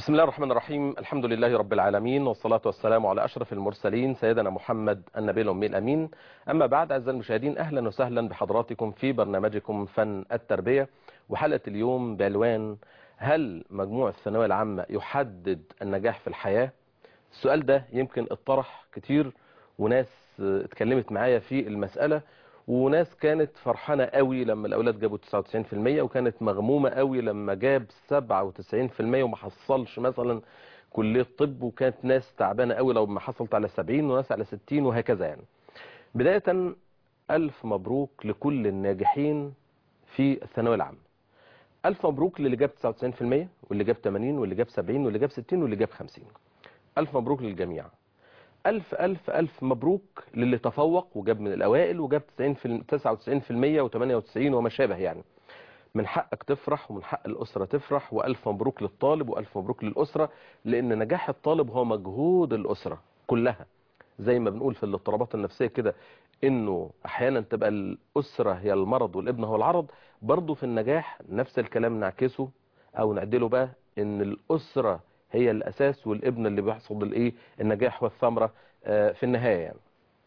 بسم الله الرحمن الرحيم الحمد لله رب العالمين والصلاة والسلام على أشرف المرسلين سيدنا محمد النبي الأمي الأمين أما بعد أعزائي المشاهدين أهلا وسهلا بحضراتكم في برنامجكم فن التربية وحلقة اليوم بعنوان هل مجموع الثانوية العامة يحدد النجاح في الحياة السؤال ده يمكن اتطرح كتير وناس اتكلمت معايا في المسألة وناس كانت فرحانة قوي لما الأولاد جابوا 99% وكانت مغمومة قوي لما جاب 97% وما حصلش مثلا كلية طب وكانت ناس تعبانة قوي لو ما حصلت على 70 وناس على 60 وهكذا يعني بداية ألف مبروك لكل الناجحين في الثانوية العامة ألف مبروك للي جاب 99% واللي جاب 80 واللي جاب 70 واللي جاب 60 واللي جاب 50 ألف مبروك للجميع ألف ألف ألف مبروك للي تفوق وجاب من الأوائل وجاب 90 في 99% و98 وما شابه يعني من حقك تفرح ومن حق الأسرة تفرح وألف مبروك للطالب وألف مبروك للأسرة لأن نجاح الطالب هو مجهود الأسرة كلها زي ما بنقول في الاضطرابات النفسية كده انه احيانا تبقى الاسرة هي المرض والابن هو العرض برضه في النجاح نفس الكلام نعكسه او نعدله بقى ان الاسرة هي الاساس والابن اللي بيحصد الايه النجاح والثمرة في النهاية يعني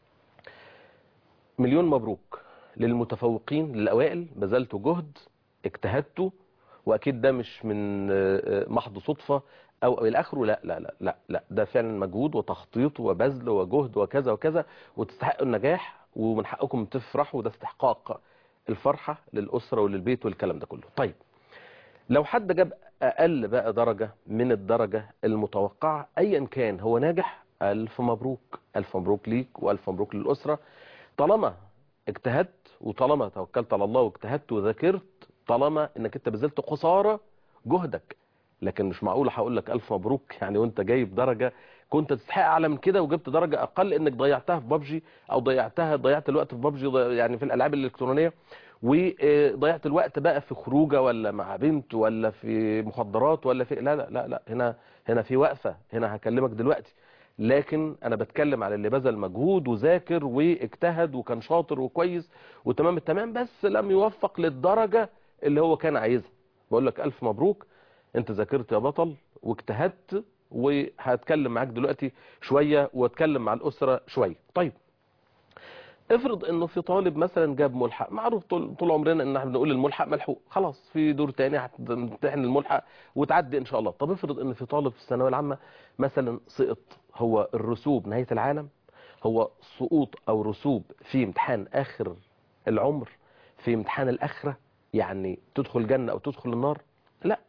مليون مبروك للمتفوقين للاوائل بذلتوا جهد اجتهدتوا واكيد ده مش من محض صدفة او الى اخره لا لا لا لا لا ده فعلا مجهود وتخطيط وبذل وجهد وكذا وكذا وتستحقوا النجاح ومن حقكم تفرحوا وده استحقاق الفرحة للأسرة وللبيت والكلام ده كله طيب لو حد جاب أقل بقى درجة من الدرجة المتوقعة أيا كان هو ناجح ألف مبروك ألف مبروك ليك وألف مبروك للأسرة طالما اجتهدت وطالما توكلت على الله واجتهدت وذاكرت طالما انك انت بذلت قصارى جهدك لكن مش معقول هقول لك ألف مبروك يعني وانت جايب درجة كنت تستحق أعلى من كده وجبت درجة أقل إنك ضيعتها في بابجي أو ضيعتها ضيعت الوقت في بابجي يعني في الألعاب الإلكترونية وضيعت الوقت بقى في خروجه ولا مع بنت ولا في مخدرات ولا في لا لا لا لا هنا هنا في وقفة هنا هكلمك دلوقتي لكن أنا بتكلم على اللي بذل مجهود وذاكر واجتهد وكان شاطر وكويس وتمام التمام بس لم يوفق للدرجة اللي هو كان عايزها بقول لك ألف مبروك انت ذاكرت يا بطل واجتهدت وهتكلم معاك دلوقتي شوية واتكلم مع الأسرة شوية طيب افرض انه في طالب مثلا جاب ملحق معروف طول, طول عمرنا ان احنا بنقول الملحق ملحوق خلاص في دور تاني هتمتحن الملحق وتعدي ان شاء الله طب افرض ان في طالب في الثانويه العامه مثلا سقط هو الرسوب نهايه العالم هو سقوط او رسوب في امتحان اخر العمر في امتحان الاخره يعني تدخل جنه او تدخل النار لا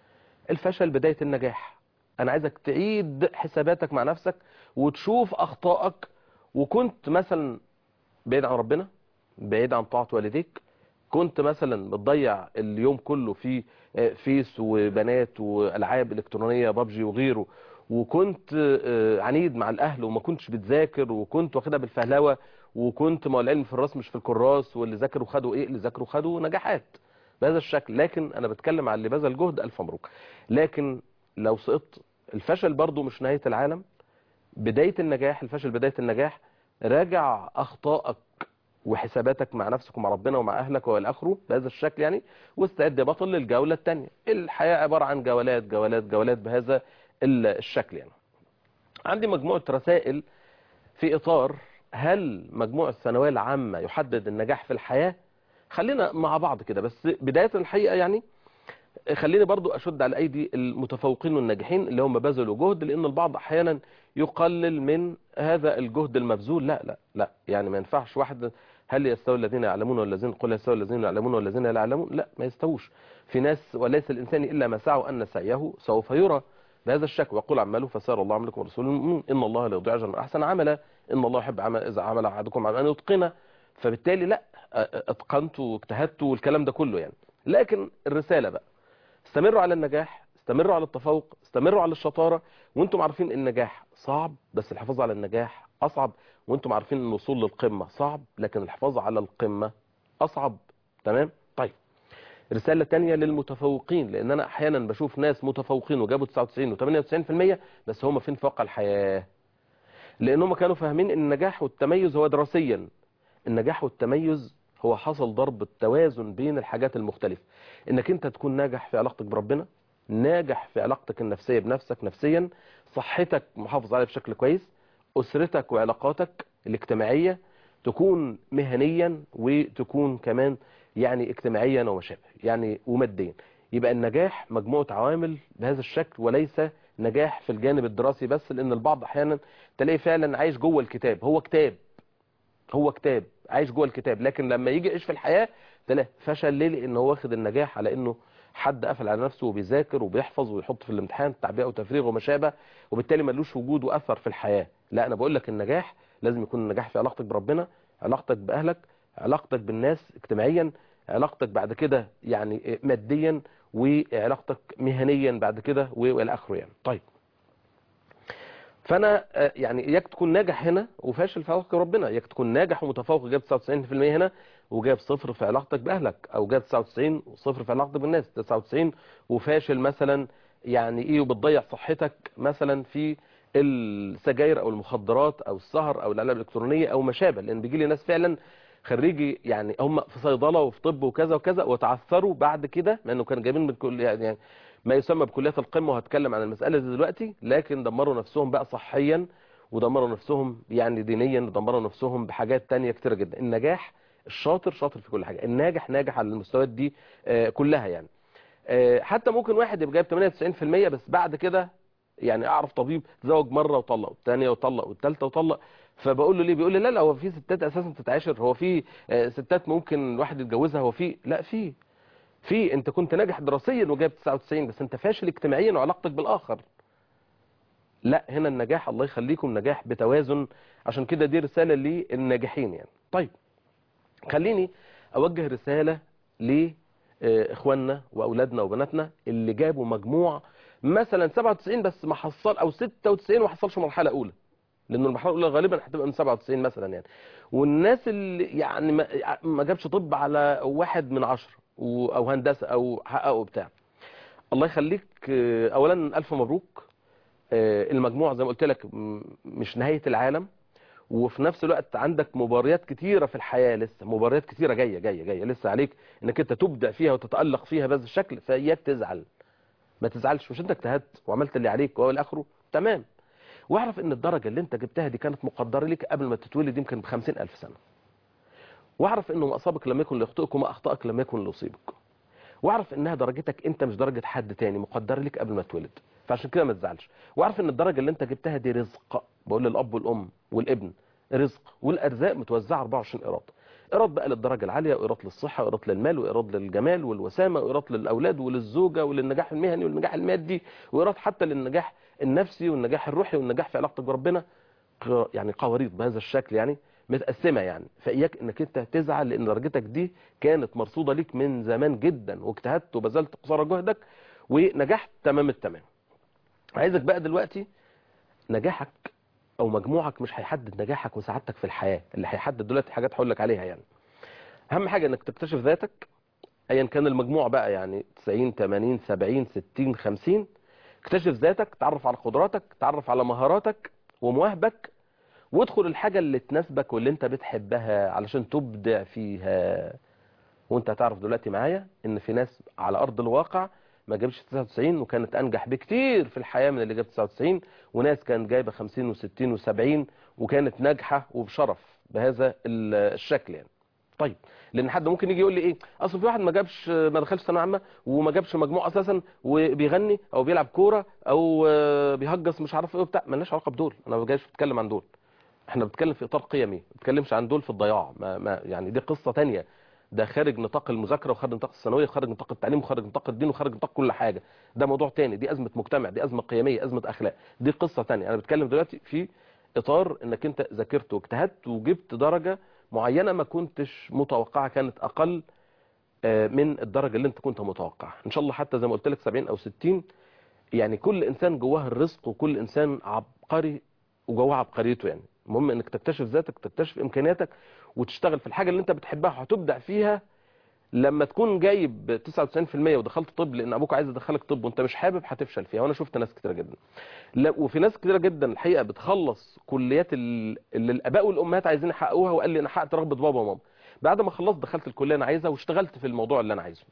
الفشل بداية النجاح انا عايزك تعيد حساباتك مع نفسك وتشوف اخطائك وكنت مثلا بعيد عن ربنا بعيد عن طاعة والديك كنت مثلا بتضيع اليوم كله في فيس وبنات والعاب الكترونية بابجي وغيره وكنت عنيد مع الاهل وما كنتش بتذاكر وكنت واخدها بالفهلوه وكنت ما العلم في الراس مش في الكراس واللي ذاكروا خدوا ايه اللي ذاكروا خدوا نجاحات بهذا الشكل لكن انا بتكلم على اللي بذل جهد الف مبروك لكن لو سقطت الفشل برضو مش نهاية العالم بداية النجاح الفشل بداية النجاح راجع اخطائك وحساباتك مع نفسك ومع ربنا ومع اهلك والى اخره بهذا الشكل يعني واستعد يا بطل للجولة الثانية الحياة عبارة عن جولات جولات جولات بهذا الشكل يعني عندي مجموعة رسائل في اطار هل مجموع الثانوية العامة يحدد النجاح في الحياة خلينا مع بعض كده بس بداية الحقيقة يعني خليني برضو أشد على أيدي المتفوقين والناجحين اللي هم بذلوا جهد لأن البعض أحيانا يقلل من هذا الجهد المبذول لا لا لا يعني ما ينفعش واحد هل يستوي الذين يعلمون والذين قل يستوي الذين يعلمون والذين لا يعلمون لا ما يستووش في ناس وليس الإنسان إلا ما سعوا أن سعيه سوف يرى بهذا الشكل ويقول عملوا فسار الله عملكم ورسوله المؤمنون إن الله لا يضيع أجر أحسن عملا إن الله يحب عمل إذا عمل أحدكم عمل أن يتقنه فبالتالي لا اتقنت واجتهدت والكلام ده كله يعني لكن الرسالة بقى استمروا على النجاح استمروا على التفوق استمروا على الشطارة وانتم عارفين النجاح صعب بس الحفاظ على النجاح أصعب وانتم عارفين ان الوصول للقمة صعب لكن الحفاظ على القمة أصعب تمام طيب رسالة تانية للمتفوقين لان انا احيانا بشوف ناس متفوقين وجابوا 99 و98% بس هم فين في واقع الحياة لانهم كانوا فاهمين ان النجاح والتميز هو دراسيا النجاح والتميز هو حصل ضرب التوازن بين الحاجات المختلفة انك انت تكون ناجح في علاقتك بربنا ناجح في علاقتك النفسيه بنفسك نفسيا صحتك محافظ عليها بشكل كويس اسرتك وعلاقاتك الاجتماعيه تكون مهنيا وتكون كمان يعني اجتماعيا وما شابه يعني وماديا يبقى النجاح مجموعه عوامل بهذا الشكل وليس نجاح في الجانب الدراسي بس لان البعض احيانا تلاقيه فعلا عايش جوه الكتاب هو كتاب هو كتاب عايش جوه الكتاب لكن لما يجي يعيش في الحياه تلاقيه فشل ليه لان هو واخد النجاح على انه حد قفل على نفسه وبيذاكر وبيحفظ ويحط في الامتحان تعبئه وتفريغ وما شابه وبالتالي ملوش وجود واثر في الحياه لا انا بقول لك النجاح لازم يكون النجاح في علاقتك بربنا علاقتك باهلك علاقتك بالناس اجتماعيا علاقتك بعد كده يعني ماديا وعلاقتك مهنيا بعد كده والى اخره يعني طيب فانا آه، يعني اياك تكون ناجح هنا وفاشل في علاقتك بربنا اياك تكون ناجح ومتفوق جايب 99% هنا وجايب صفر في علاقتك باهلك او جايب 99 وصفر في علاقتك بالناس 99 وفاشل مثلا يعني ايه وبتضيع صحتك مثلا في السجاير او المخدرات او السهر او الالعاب الالكترونيه او ما شابه لان بيجي لي ناس فعلا خريجي يعني هم في صيدله وفي طب وكذا وكذا وتعثروا بعد كده لانه كانوا جايبين من كل يعني ما يسمى بكليات القمه وهتكلم عن المساله دي دلوقتي لكن دمروا نفسهم بقى صحيا ودمروا نفسهم يعني دينيا ودمروا نفسهم بحاجات تانية كتيره جدا النجاح الشاطر شاطر في كل حاجه الناجح ناجح على المستويات دي آه، كلها يعني آه، حتى ممكن واحد يبقى جايب 98% بس بعد كده يعني اعرف طبيب تزوج مره وطلق والثانيه وطلق والثالثه وطلق فبقول له ليه بيقول لي لا لا هو في ستات اساسا تتعاشر هو في آه، ستات ممكن الواحد يتجوزها هو في لا في في انت كنت ناجح دراسيا وجايب 99 بس انت فاشل اجتماعيا وعلاقتك بالاخر لا هنا النجاح الله يخليكم نجاح بتوازن عشان كده دي رساله للناجحين يعني طيب خليني اوجه رساله لاخواننا واولادنا وبناتنا اللي جابوا مجموع مثلا 97 بس ما حصل او 96 وما حصلش مرحله اولى لانه المرحله الاولى غالبا هتبقى من 97 مثلا يعني والناس اللي يعني ما- ما جابش طب على واحد من عشرة و- او هندسه او حققوا بتاع الله يخليك آه، اولا الف مبروك آه، المجموع زي ما قلت لك م- مش نهايه العالم وفي نفس الوقت عندك مباريات كتيره في الحياه لسه مباريات كتيره جايه جايه جايه لسه عليك انك انت تبدع فيها وتتالق فيها بهذا الشكل فاياك تزعل ما تزعلش مش انت اجتهدت وعملت اللي عليك والى اخره تمام واعرف ان الدرجه اللي انت جبتها دي كانت مقدره لك قبل ما تتولد يمكن ب 50000 سنه واعرف انه ما اصابك لم يكن ليخطئك وما اخطاك لم يكن ليصيبك واعرف انها درجتك انت مش درجه حد تاني مقدره لك قبل ما تولد فعشان كده ما تزعلش واعرف ان الدرجه اللي انت جبتها دي رزق بقول للاب والام والابن رزق والارزاق متوزعه 24 ايراد ايراد بقى للدرجه العاليه وايراد للصحه وايراد للمال وايراد للجمال والوسامه وايراد للاولاد وللزوجه وللنجاح المهني والنجاح المادي وايراد حتى للنجاح النفسي والنجاح الروحي والنجاح في علاقتك بربنا ق- يعني قوارير بهذا الشكل يعني متقسمه يعني فاياك انك انت تزعل لان درجتك دي كانت مرصوده ليك من زمان جدا واجتهدت وبذلت قصارى جهدك ونجحت تمام التمام عايزك بقى دلوقتي نجاحك او مجموعك مش هيحدد نجاحك وسعادتك في الحياه اللي هيحدد دلوقتي حاجات هقول لك عليها يعني اهم حاجه انك تكتشف ذاتك ايا كان المجموع بقى يعني 90 80 70 60 50 اكتشف ذاتك تعرف على قدراتك تعرف على مهاراتك ومواهبك وادخل الحاجة اللي تناسبك واللي انت بتحبها علشان تبدع فيها وانت هتعرف دلوقتي معايا ان في ناس على ارض الواقع ما جابش 99 وكانت انجح بكتير في الحياة من اللي جاب 99 وناس كانت جايبة 50 و60 و70 وكانت ناجحة وبشرف بهذا ال- الشكل يعني طيب لان حد ممكن يجي يقول لي ايه اصل في واحد ما جابش ما دخلش ثانويه عامه وما جابش مجموع اساسا وبيغني او بيلعب كوره او آه، بيهجس مش عارف ايه وبتاع مالناش علاقه بدول انا ما جايش بتكلم عن دول احنا بنتكلم في اطار قيمي ما بنتكلمش عن دول في الضياع ما ما يعني دي قصه تانية ده خارج نطاق المذاكره وخارج نطاق الثانويه وخارج نطاق التعليم وخارج نطاق الدين وخارج نطاق كل حاجه ده موضوع تاني دي ازمه مجتمع دي ازمه قيميه ازمه اخلاق دي قصه تانية انا بتكلم دلوقتي في اطار انك انت ذاكرت واجتهدت وجبت درجه معينه ما كنتش متوقعه كانت اقل آه، من الدرجه اللي انت كنت متوقعها ان شاء الله حتى زي ما قلت لك 70 او 60 يعني كل انسان جواه الرزق وكل انسان عبقري وجواه عبقريته يعني المهم انك تكتشف ذاتك تكتشف امكانياتك وتشتغل في الحاجه اللي انت بتحبها وهتبدع فيها لما تكون جايب 99% ودخلت طب لان ابوك عايز يدخلك طب وانت مش حابب هتفشل فيها وانا شفت ناس كتيره جدا لا وفي ناس كتيره جدا الحقيقه بتخلص كليات ال- اللي الاباء والامهات عايزين يحققوها وقال لي انا حققت رغبه بابا وماما بعد ما خلصت دخلت الكليه انا عايزها واشتغلت في الموضوع اللي انا عايزه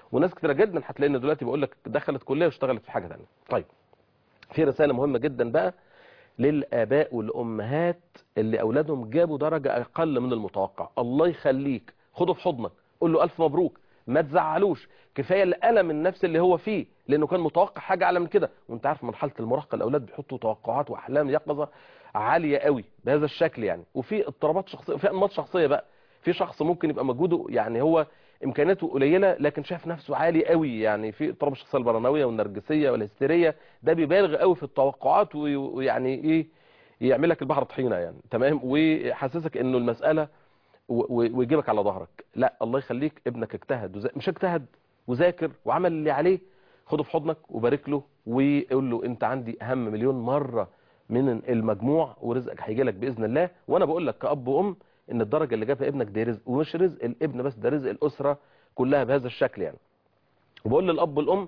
وناس كتيره جدا هتلاقي ان دلوقتي بقول لك دخلت كليه واشتغلت في حاجه ثانيه طيب في رساله مهمه جدا بقى للاباء والامهات اللي اولادهم جابوا درجه اقل من المتوقع الله يخليك خده في حضنك قول له الف مبروك ما تزعلوش كفايه الالم النفسي اللي هو فيه لانه كان متوقع حاجه اعلى من كده وانت عارف مرحله المراهقه الاولاد بيحطوا توقعات واحلام يقظه عاليه قوي بهذا الشكل يعني وفي اضطرابات شخصيه وفي انماط شخصيه بقى في شخص ممكن يبقى مجهوده يعني هو امكانياته قليله لكن شايف نفسه عالي قوي يعني في اضطراب الشخصيه البرانويه والنرجسيه والهستيريه ده بيبالغ قوي في التوقعات وي- ويعني ايه يعمل لك البحر طحينه يعني تمام ويحسسك انه المساله و- و- ويجيبك على ظهرك لا الله يخليك ابنك اجتهد وزا... مش اجتهد وذاكر وعمل اللي عليه خده في حضنك وبارك له وقول له انت عندي اهم مليون مره من المجموع ورزقك هيجي لك باذن الله وانا بقول لك كاب وام ان الدرجه اللي جابها ابنك دي رزق ومش رزق الابن بس ده رزق الاسره كلها بهذا الشكل يعني وبقول للاب والام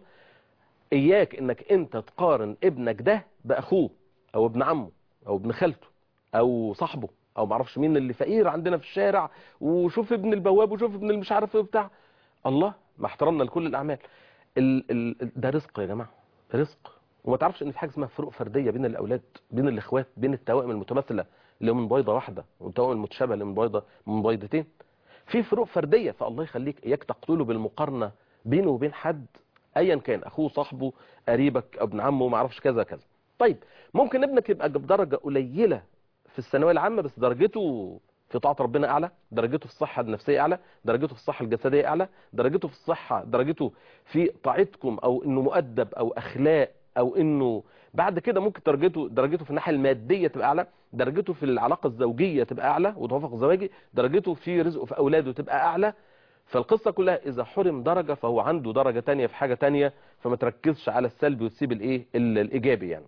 اياك انك انت تقارن ابنك ده باخوه او ابن عمه او ابن خالته او صاحبه او معرفش مين اللي فقير عندنا في الشارع وشوف ابن البواب وشوف ابن المش عارف ايه بتاع الله مع احترامنا لكل الاعمال ال ال ال- ده رزق يا جماعه رزق وما تعرفش ان في حاجه اسمها فروق فرديه بين الاولاد بين الاخوات بين التوائم المتماثله اللي من بيضه واحده والتوائم المتشابهه اللي من بيضه من بيضتين في فروق فرديه فالله يخليك اياك تقتله بالمقارنه بينه وبين حد ايا كان اخوه صاحبه قريبك ابن عمه ما اعرفش كذا كذا طيب ممكن ابنك يبقى جاب درجه قليله في الثانويه العامه بس درجته في طاعه ربنا اعلى درجته في الصحه النفسيه اعلى درجته في الصحه الجسديه اعلى درجته في الصحه درجته في طاعتكم او انه مؤدب او اخلاق او انه بعد كده ممكن درجته درجته في الناحيه الماديه تبقى اعلى درجته في العلاقه الزوجيه تبقى اعلى وتوافق زواجي درجته في رزقه في اولاده تبقى اعلى فالقصه كلها اذا حرم درجه فهو عنده درجه تانية في حاجه تانية فما تركزش على السلبي وتسيب الايه ال- الايجابي يعني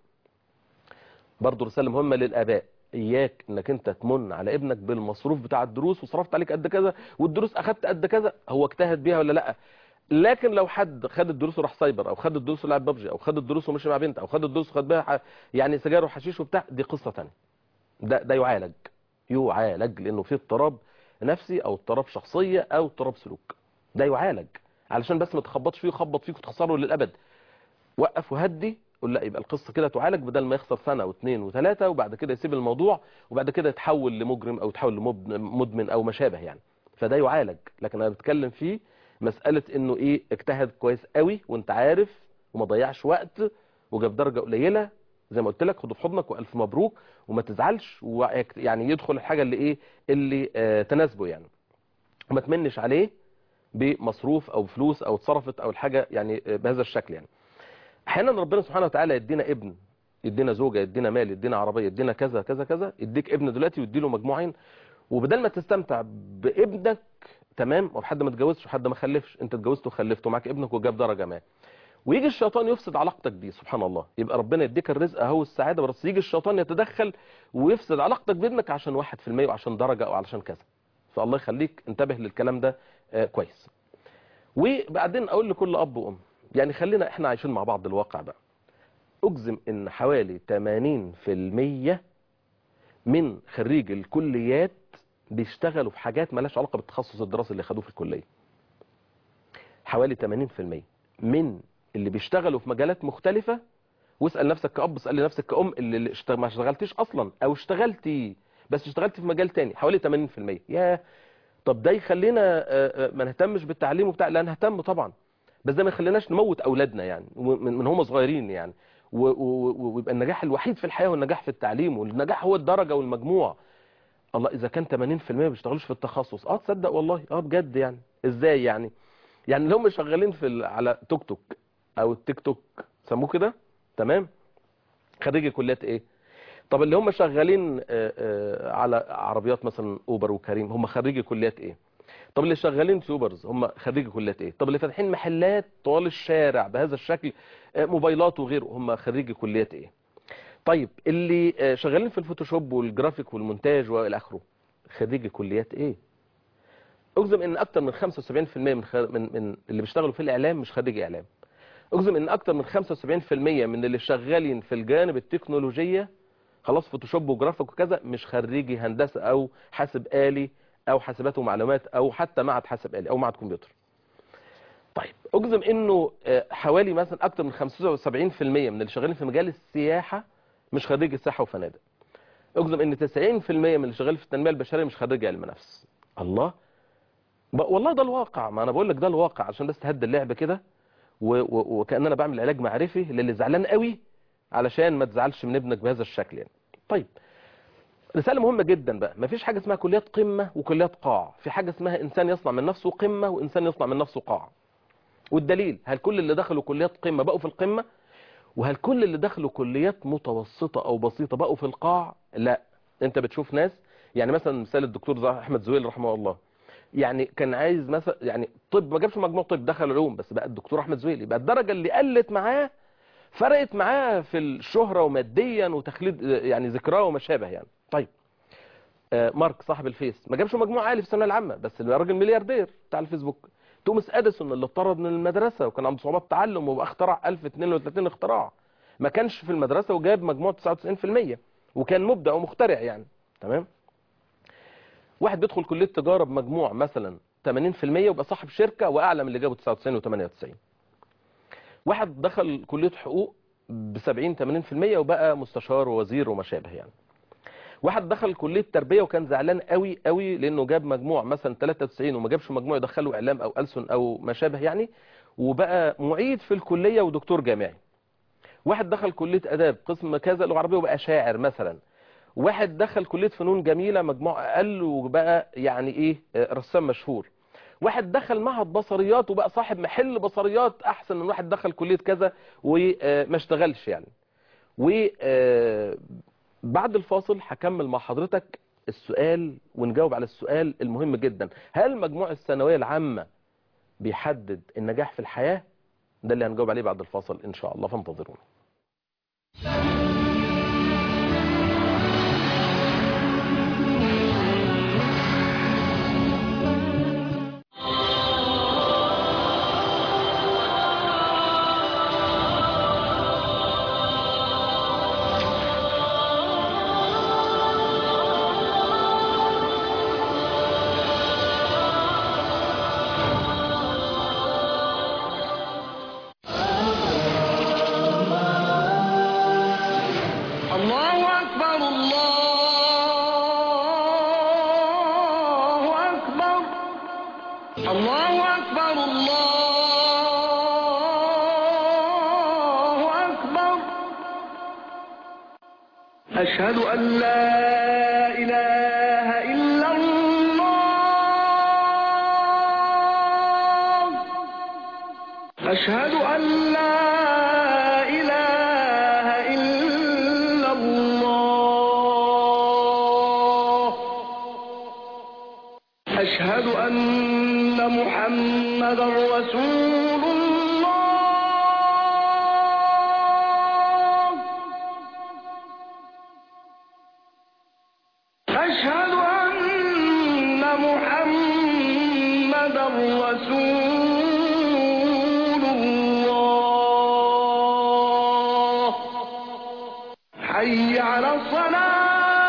برضه رساله مهمه للاباء اياك انك انت تمن على ابنك بالمصروف بتاع الدروس وصرفت عليك قد كذا والدروس اخدت قد كذا هو اجتهد بيها ولا لا لكن لو حد خد الدروس وراح سايبر او خد الدروس ولعب ببجي او خد الدروس ومشي مع بنت او خد الدروس وخد بيها ح- يعني سجاير وحشيش وبتاع دي قصه ثانيه ده ده يعالج يعالج لانه في اضطراب نفسي او اضطراب شخصيه او اضطراب سلوك ده يعالج علشان بس ما تخبطش فيه ويخبط فيك وتخسره للابد وقف وهدي قول لا يبقى القصه كده تعالج بدل ما يخسر سنه واثنين وثلاثه وبعد كده يسيب الموضوع وبعد كده يتحول لمجرم او يتحول لمدمن او ما شابه يعني فده يعالج لكن انا بتكلم فيه مساله انه ايه اجتهد كويس قوي وانت عارف وما ضيعش وقت وجاب درجه قليله زي ما قلت لك خده في حضنك والف مبروك وما تزعلش ويك- يعني يدخل الحاجه اللي ايه اللي آه تناسبه يعني وما تمنش عليه بمصروف او فلوس او اتصرفت او الحاجه يعني آه، بهذا الشكل يعني احيانا ربنا سبحانه وتعالى يدينا ابن يدينا زوجه يدينا مال يدينا عربيه يدينا كذا كذا كذا يديك ابن دلوقتي ويديله مجموعين وبدل ما تستمتع بابنك تمام وحد ما اتجوزش وحد ما خلفش انت اتجوزت وخلفت ومعاك ابنك وجاب درجه ما ويجي الشيطان يفسد علاقتك بيه سبحان الله يبقى ربنا يديك الرزق اهو السعاده بس يجي الشيطان يتدخل ويفسد علاقتك بابنك عشان 1% وعشان درجه او علشان كذا فالله يخليك انتبه للكلام ده آه كويس وبعدين اقول لكل اب وام يعني خلينا احنا عايشين مع بعض الواقع بقى اجزم ان حوالي 80% من خريج الكليات بيشتغلوا في حاجات مالهاش علاقه بالتخصص الدراسي اللي خدوه في الكليه حوالي 80% من اللي بيشتغلوا في مجالات مختلفه واسال نفسك كاب اسال نفسك كأم اللي اللي اشت- ما اشتغلتيش اصلا او اشتغلتي بس اشتغلتي في مجال تاني حوالي 80% ياه طب ده يخلينا آه، آه، ما نهتمش بالتعليم وبتاع لا نهتم طبعا بس ده ما يخليناش نموت اولادنا يعني من من هم صغيرين يعني و- و- و- ويبقى النجاح الوحيد في الحياه هو النجاح في التعليم والنجاح هو الدرجه والمجموع الله اذا كان 80% ما بيشتغلوش في التخصص اه تصدق والله اه بجد يعني ازاي يعني يعني اللي هم شغالين في ال- على توك توك او التيك توك سموه كده تمام خريجي كليات ايه طب اللي هم شغالين آه، آه، على عربيات مثلا اوبر وكريم هم خريجي كليات ايه طب اللي شغالين يوتيوبرز هم خريجي كليات ايه طب اللي فاتحين محلات طوال الشارع بهذا الشكل آه، موبايلات وغيره هم خريجي كليات ايه طيب اللي آه، شغالين في الفوتوشوب والجرافيك والمونتاج والى اخره خريجي كليات ايه اجزم ان اكتر من 75% من خ... من من اللي بيشتغلوا في الاعلام مش خريجي اعلام اجزم ان اكتر من 75% من اللي شغالين في الجانب التكنولوجيه خلاص فوتوشوب وجرافيك وكذا مش خريجي هندسه او حاسب آلي او حاسبات ومعلومات او حتى معهد حاسب آلي او معهد كمبيوتر طيب اجزم انه آه، حوالي مثلا اكتر من 75% من اللي شغالين في مجال السياحه مش خريج سياحه وفنادق اجزم ان 90% من اللي شغال في التنميه البشريه مش خريج علم نفس الله ب- والله ده الواقع ما انا بقول لك ده الواقع عشان بس تهدي اللعب كده و- و- وكأن انا بعمل علاج معرفي للي زعلان قوي علشان ما تزعلش من ابنك بهذا الشكل يعني طيب رسالة مهمة جدا بقى مفيش حاجة اسمها كليات قمة وكليات قاع في حاجة اسمها إنسان يصنع من نفسه قمة وإنسان يصنع من نفسه قاع والدليل هل كل اللي دخلوا كليات قمة بقوا في القمة وهل كل اللي دخلوا كليات متوسطة أو بسيطة بقوا في القاع لا أنت بتشوف ناس يعني مثلا مثال الدكتور زي أحمد زويل رحمه الله يعني كان عايز مثلا يعني طب ما جابش مجموع طب دخل علوم بس بقى الدكتور احمد زويل يبقى الدرجه اللي قلت معاه فرقت معاه في الشهره وماديا وتخليد يعني ذكراه وما شابه يعني طيب آه، مارك صاحب الفيس ما جابش مجموع عالي في الثانويه العامه بس الراجل ملياردير بتاع الفيسبوك توماس اديسون اللي اتطرد من المدرسه وكان عنده صعوبات تعلم وبقى اخترع 1032 اختراع ما كانش في المدرسه وجاب مجموع 99% وكان مبدع ومخترع يعني تمام واحد بيدخل كليه تجاره بمجموع مثلا 80% ويبقى صاحب شركه واعلى من اللي جابه 99 و98 واحد دخل كليه حقوق ب 70 80% وبقى مستشار ووزير وما شابه يعني واحد دخل كليه تربيه وكان زعلان قوي قوي لانه جاب مجموع مثلا 93 وما جابش مجموع يدخله اعلام او ألسن او ما شابه يعني وبقى معيد في الكليه ودكتور جامعي واحد دخل كليه اداب قسم كذا لغه عربيه وبقى شاعر مثلا واحد دخل كليه فنون جميله مجموع اقل وبقى يعني ايه آه، رسام مشهور واحد دخل معهد بصريات وبقى صاحب محل بصريات احسن من واحد دخل كليه كذا وما اشتغلش يعني وبعد الفاصل هكمل مع حضرتك السؤال ونجاوب على السؤال المهم جدا هل مجموع الثانويه العامه بيحدد النجاح في الحياه ده اللي هنجاوب عليه بعد الفاصل ان شاء الله فانتظرونا الله أكبر الله أكبر الله أكبر الله أكبر أشهد أن لا إله إلا الله أشهد أن لا إله إلا الله أشهد أن محمدا رسول الله أشهد أن محمدا رسول الله حي على الصلاة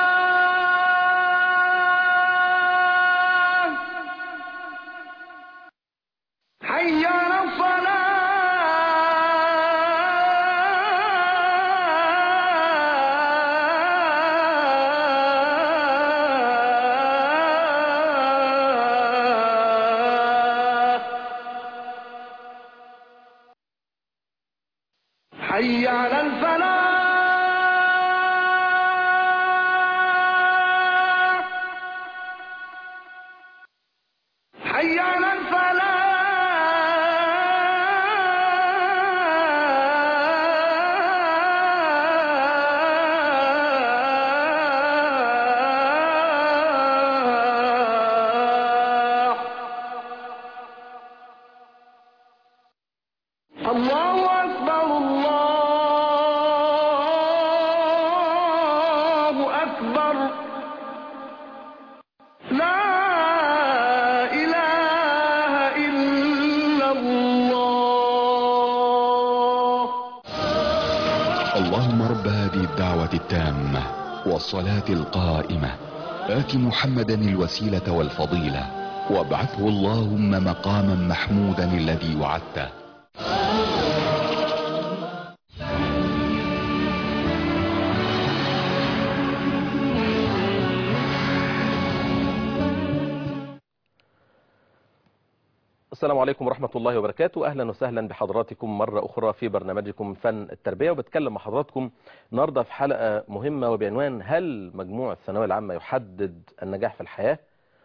حي على الصلاة حي على الفلاح حي على الفلاح الله أكبر الله أكبر لا إله إلا الله اللهم رب هذه الدعوة التامة والصلاة القائمة آت محمدا الوسيلة والفضيلة وابعثه اللهم مقاما محمودا الذي وعدته السلام عليكم ورحمة الله وبركاته أهلا وسهلا بحضراتكم مرة أخرى في برنامجكم فن التربية وبتكلم مع حضراتكم النهاردة في حلقة مهمة وبعنوان هل مجموع الثانوية العامة يحدد النجاح في الحياة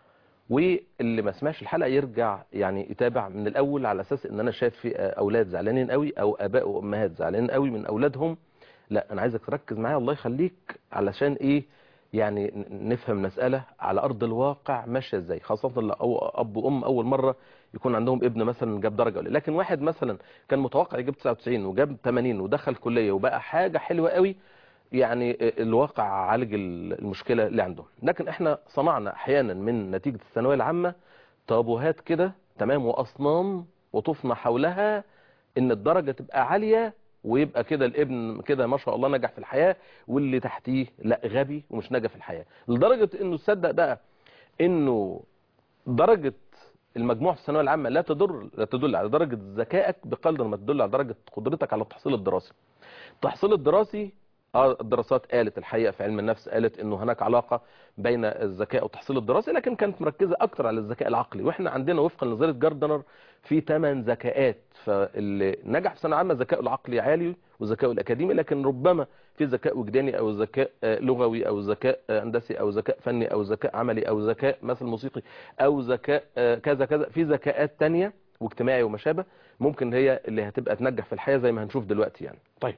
واللي ما سمعش الحلقة يرجع يعني يتابع من الأول على أساس إن أنا شايف في أولاد زعلانين قوي أو آباء وأمهات زعلانين قوي من أولادهم لا أنا عايزك تركز معايا الله يخليك علشان إيه يعني نفهم مسألة على أرض الواقع ماشية إزاي خاصة لو أب وأم أول مرة يكون عندهم ابن مثلا جاب درجة قليلة لكن واحد مثلا كان متوقع يجيب 99 وجاب 80 ودخل كلية وبقى حاجة حلوة قوي يعني الواقع عالج المشكلة اللي عندهم لكن احنا صنعنا احيانا من نتيجة الثانوية العامة تابوهات كده تمام واصنام وطفنا حولها ان الدرجة تبقى عالية ويبقى كده الابن كده ما شاء الله نجح في الحياة واللي تحتيه لا غبي ومش نجح في الحياة لدرجة انه تصدق بقى انه درجة المجموع في الثانويه العامه لا تدل لا تدل على درجه ذكائك بقدر ما تدل على درجه قدرتك على التحصيل الدراسي. التحصيل الدراسي اه الدراسات قالت الحقيقه في علم النفس قالت انه هناك علاقه بين الذكاء والتحصيل الدراسي لكن كانت مركزه اكتر على الذكاء العقلي واحنا عندنا وفقا لنظريه جاردنر في 8 ذكاءات فاللي نجح في الثانويه العامه ذكائه العقلي عالي وذكائه الاكاديمي لكن ربما في ذكاء وجداني او ذكاء لغوي او ذكاء هندسي او ذكاء فني او ذكاء عملي او ذكاء مثل موسيقي او ذكاء كذا كذا في ذكاءات تانية واجتماعي وما شابه ممكن هي اللي هتبقى تنجح في الحياه زي ما هنشوف دلوقتي يعني طيب